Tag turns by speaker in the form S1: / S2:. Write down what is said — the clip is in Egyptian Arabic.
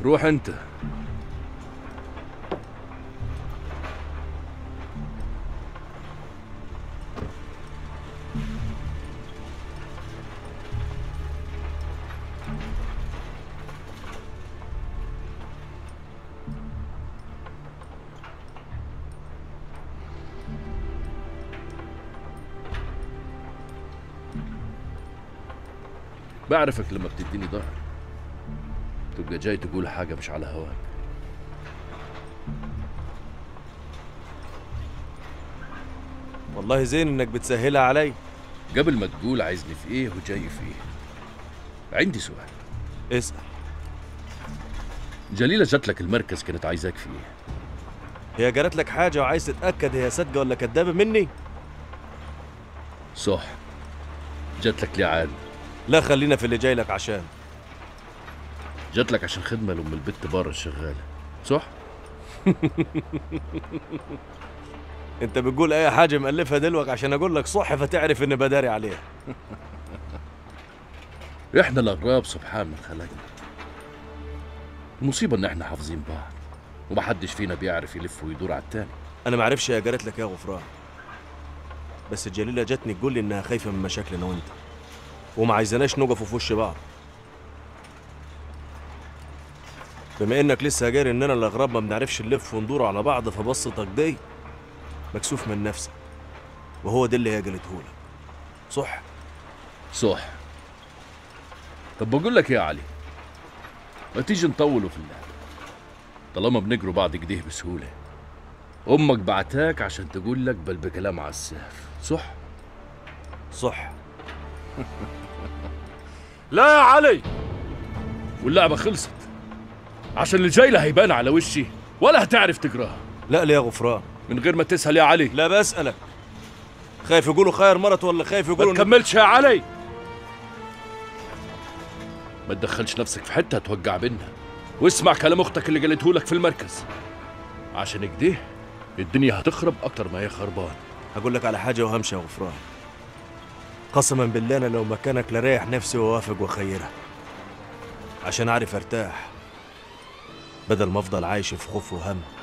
S1: روح انت بعرفك لما بتديني ظهر تبقى جاي تقول حاجة مش على هواك
S2: والله زين انك بتسهلها علي
S1: قبل ما تقول عايزني في ايه وجاي في ايه عندي سؤال
S2: اسأل
S1: جليلة جات لك المركز كانت عايزاك في ايه
S2: هي جرت لك حاجة وعايز تتأكد هي صادقة ولا كدابة مني
S1: صح جات لك ليه عاد
S2: لا خلينا في اللي جاي لك عشان
S1: جات لك عشان خدمة لأم البت بره الشغالة صح
S2: انت بتقول اي حاجة مألفها دلوقتي عشان اقول لك صح فتعرف اني بداري عليها
S1: احنا الأغراب سبحان من خلقنا المصيبة إن احنا حافظين بعض ومحدش فينا بيعرف يلف ويدور على التاني
S2: انا ما اعرفش هي جرت لك يا غفران بس جليلة جاتني تقول لي انها خايفة من مشاكلنا وانت وما عايزاناش نقف في وش بعض بما انك لسه جاري اننا الاغراب ما بنعرفش نلف وندور على بعض فبصتك دي مكسوف من نفسك وهو ده اللي هي قالته لك صح
S1: صح طب بقول لك ايه يا علي ما تيجي نطوله في اللعب طالما بنجروا بعض كده بسهولة أمك بعتاك عشان تقول لك بل بكلام على السهف صح؟
S2: صح
S1: لا يا علي واللعبة خلصت عشان اللي جاي له هيبان على وشي ولا هتعرف تقراها
S2: لا ليه يا غفران
S1: من غير ما تسأل يا علي
S2: لا بسألك خايف يقولوا خير مرت ولا خايف
S1: ما
S2: يقولوا إن-
S1: تكملش يا علي ما تدخلش نفسك في حتة توقع بينا واسمع كلام اختك اللي قالته لك في المركز عشان كده الدنيا هتخرب اكتر ما هي خربان
S2: هقول لك على حاجة وهمشي يا غفران قسما بالله أنا لو مكانك لريح نفسي ووافق وخيرها عشان أعرف أرتاح بدل ما أفضل عايش في خوف وهم